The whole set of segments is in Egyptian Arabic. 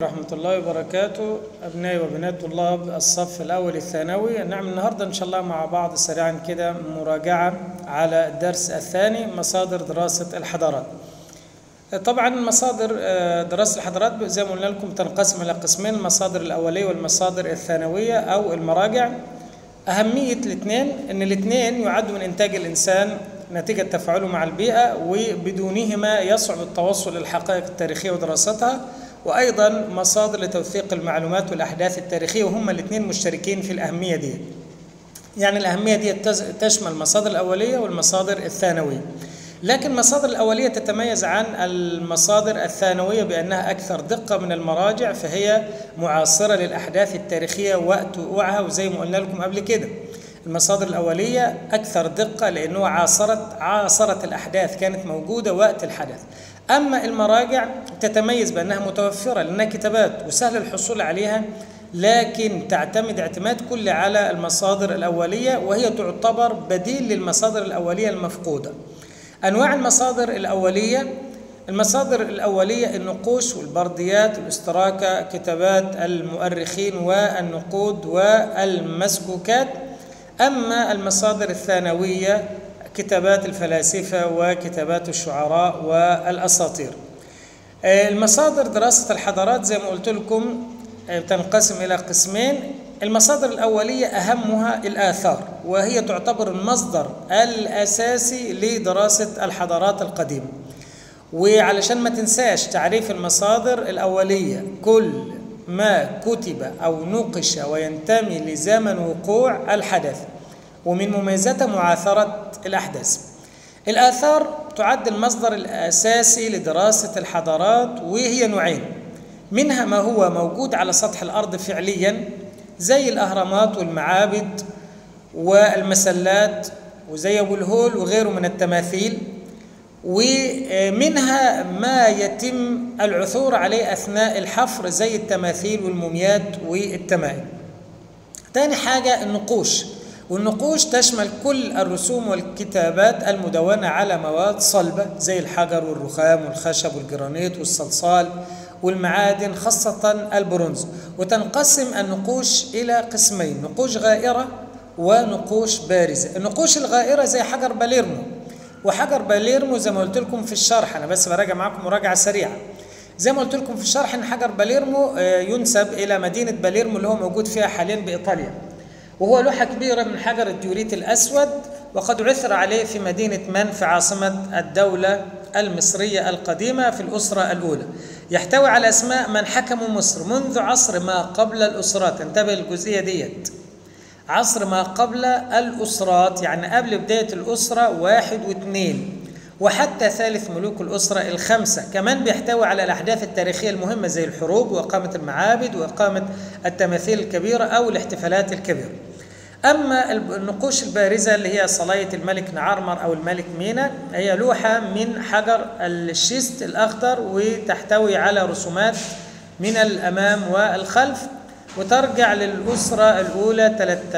ورحمة الله وبركاته أبنائي وبنات طلاب الصف الأول الثانوي نعمل النهاردة إن شاء الله مع بعض سريعا كده مراجعة على الدرس الثاني مصادر دراسة الحضارات طبعا مصادر دراسة الحضارات زي ما قلنا لكم تنقسم إلى قسمين المصادر الأولية والمصادر الثانوية أو المراجع أهمية الاثنين إن الاثنين يعدوا من إنتاج الإنسان نتيجة تفاعله مع البيئة وبدونهما يصعب التوصل للحقائق التاريخية ودراستها وأيضا مصادر لتوثيق المعلومات والأحداث التاريخية وهم الاثنين مشتركين في الأهمية دي يعني الأهمية دي تشمل المصادر الأولية والمصادر الثانوية لكن المصادر الأولية تتميز عن المصادر الثانوية بأنها أكثر دقة من المراجع فهي معاصرة للأحداث التاريخية وقت وقوعها وزي ما قلنا لكم قبل كده المصادر الأولية أكثر دقة لأنه عاصرت عاصرت الأحداث كانت موجودة وقت الحدث أما المراجع تتميز بأنها متوفرة لأنها كتابات وسهل الحصول عليها لكن تعتمد اعتماد كلي على المصادر الأولية وهي تعتبر بديل للمصادر الأولية المفقودة أنواع المصادر الأولية المصادر الأولية النقوش والبرديات والاستراكة كتابات المؤرخين والنقود والمسكوكات أما المصادر الثانوية كتابات الفلاسفة وكتابات الشعراء والأساطير المصادر دراسة الحضارات زي ما قلت لكم تنقسم إلى قسمين المصادر الأولية أهمها الآثار وهي تعتبر المصدر الأساسي لدراسة الحضارات القديمة وعلشان ما تنساش تعريف المصادر الأولية كل ما كتب أو نقش وينتمي لزمن وقوع الحدث ومن مميزاتها معاثرة الأحداث الآثار تعد المصدر الأساسي لدراسة الحضارات وهي نوعين منها ما هو موجود على سطح الأرض فعليا زي الأهرامات والمعابد والمسلات وزي أبو الهول وغيره من التماثيل ومنها ما يتم العثور عليه أثناء الحفر زي التماثيل والموميات والتمائم تاني حاجة النقوش والنقوش تشمل كل الرسوم والكتابات المدونة على مواد صلبة زي الحجر والرخام والخشب والجرانيت والصلصال والمعادن خاصة البرونز وتنقسم النقوش إلى قسمين نقوش غائرة ونقوش بارزة النقوش الغائرة زي حجر باليرمو وحجر باليرمو زي ما قلت لكم في الشرح أنا بس براجع معاكم مراجعة سريعة زي ما قلت لكم في الشرح ان حجر باليرمو ينسب الى مدينه باليرمو اللي هو موجود فيها حاليا بايطاليا وهو لوحه كبيره من حجر الديوريت الاسود وقد عثر عليه في مدينه منف عاصمه الدوله المصريه القديمه في الاسره الاولى يحتوي على اسماء من حكموا مصر منذ عصر ما قبل الاسرات انتبه للجزئيه ديت عصر ما قبل الاسرات يعني قبل بدايه الاسره واحد واثنين وحتى ثالث ملوك الأسرة الخمسة كمان بيحتوي على الأحداث التاريخية المهمة زي الحروب وإقامة المعابد وإقامة التماثيل الكبيرة أو الاحتفالات الكبيرة أما النقوش البارزة اللي هي صلاية الملك نعرمر أو الملك مينا هي لوحة من حجر الشيست الأخضر وتحتوي على رسومات من الأمام والخلف وترجع للأسرة الأولى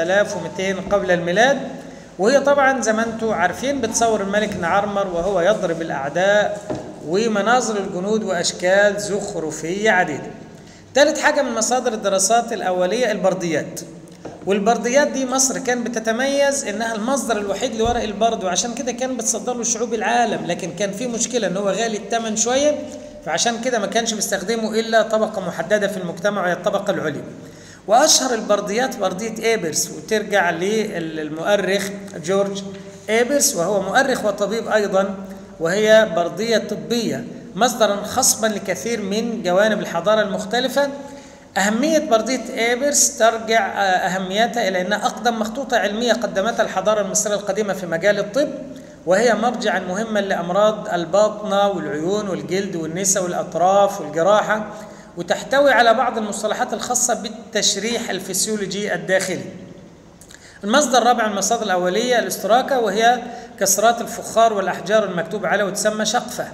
3200 قبل الميلاد وهي طبعا زي ما انتم عارفين بتصور الملك نعرمر وهو يضرب الاعداء ومناظر الجنود واشكال زخرفيه عديده. ثالث حاجه من مصادر الدراسات الاوليه البرديات. والبرديات دي مصر كانت بتتميز انها المصدر الوحيد لورق البرد وعشان كده كان بتصدر له شعوب العالم لكن كان في مشكله ان هو غالي الثمن شويه فعشان كده ما كانش بيستخدمه الا طبقه محدده في المجتمع وهي الطبقه العليا. واشهر البرديات برديه ايبرس وترجع للمؤرخ جورج ايبرس وهو مؤرخ وطبيب ايضا وهي برديه طبيه مصدرا خصبا لكثير من جوانب الحضاره المختلفه أهمية بردية إيبرس ترجع أهميتها إلى أنها أقدم مخطوطة علمية قدمتها الحضارة المصرية القديمة في مجال الطب وهي مرجعا مهما لأمراض الباطنة والعيون والجلد والنساء والأطراف والجراحة وتحتوي على بعض المصطلحات الخاصة بالتشريح الفسيولوجي الداخلي المصدر الرابع من المصادر الأولية الاستراكة وهي كسرات الفخار والأحجار المكتوب عليها وتسمى شقفة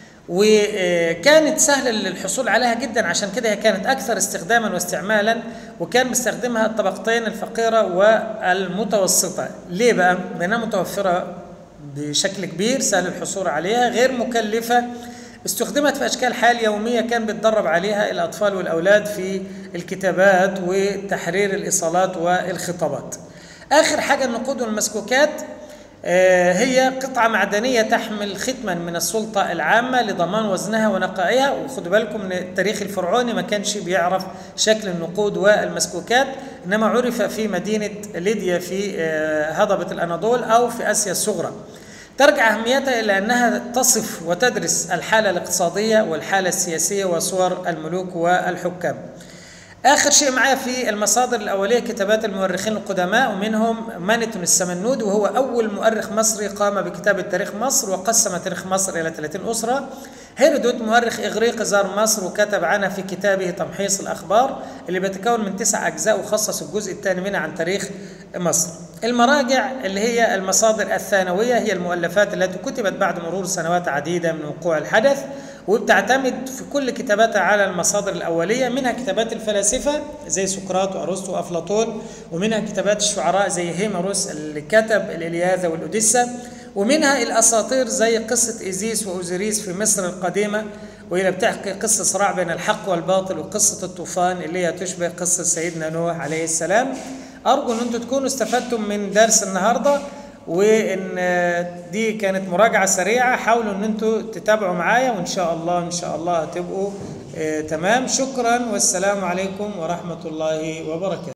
وكانت سهلة للحصول عليها جدا عشان كده هي كانت أكثر استخداما واستعمالا وكان بيستخدمها الطبقتين الفقيرة والمتوسطة ليه بقى؟ لأنها متوفرة بشكل كبير سهل الحصول عليها غير مكلفة استخدمت في اشكال حال يوميه كان بيتدرب عليها الاطفال والاولاد في الكتابات وتحرير الايصالات والخطابات اخر حاجه النقود والمسكوكات آه، هي قطعة معدنية تحمل ختما من السلطة العامة لضمان وزنها ونقائها وخدوا بالكم ان التاريخ الفرعوني ما كانش بيعرف شكل النقود والمسكوكات انما عرف في مدينة ليديا في آه، هضبة الاناضول او في اسيا الصغرى. ترجع اهميتها الى انها تصف وتدرس الحالة الاقتصادية والحالة السياسية وصور الملوك والحكام. اخر شيء معايا في المصادر الاوليه كتابات المؤرخين القدماء ومنهم مانيتون السمنود وهو اول مؤرخ مصري قام بكتابه تاريخ مصر وقسم تاريخ مصر الى 30 اسره هيرودوت مؤرخ اغريقي زار مصر وكتب عنها في كتابه تمحيص الاخبار اللي بيتكون من تسع اجزاء وخصص الجزء الثاني منها عن تاريخ مصر. المراجع اللي هي المصادر الثانويه هي المؤلفات التي كتبت بعد مرور سنوات عديده من وقوع الحدث وبتعتمد في كل كتاباتها على المصادر الأولية منها كتابات الفلاسفة زي سقراط وأرسطو وأفلاطون ومنها كتابات الشعراء زي هيمروس اللي كتب الإلياذة والأوديسة ومنها الأساطير زي قصة إيزيس وأوزيريس في مصر القديمة وهي بتحكي قصة صراع بين الحق والباطل وقصة الطوفان اللي هي تشبه قصة سيدنا نوح عليه السلام أرجو أن أنتم تكونوا استفدتم من درس النهارده وان دي كانت مراجعه سريعه حاولوا ان انتوا تتابعوا معايا وان شاء الله ان شاء الله هتبقوا آه، تمام شكرا والسلام عليكم ورحمه الله وبركاته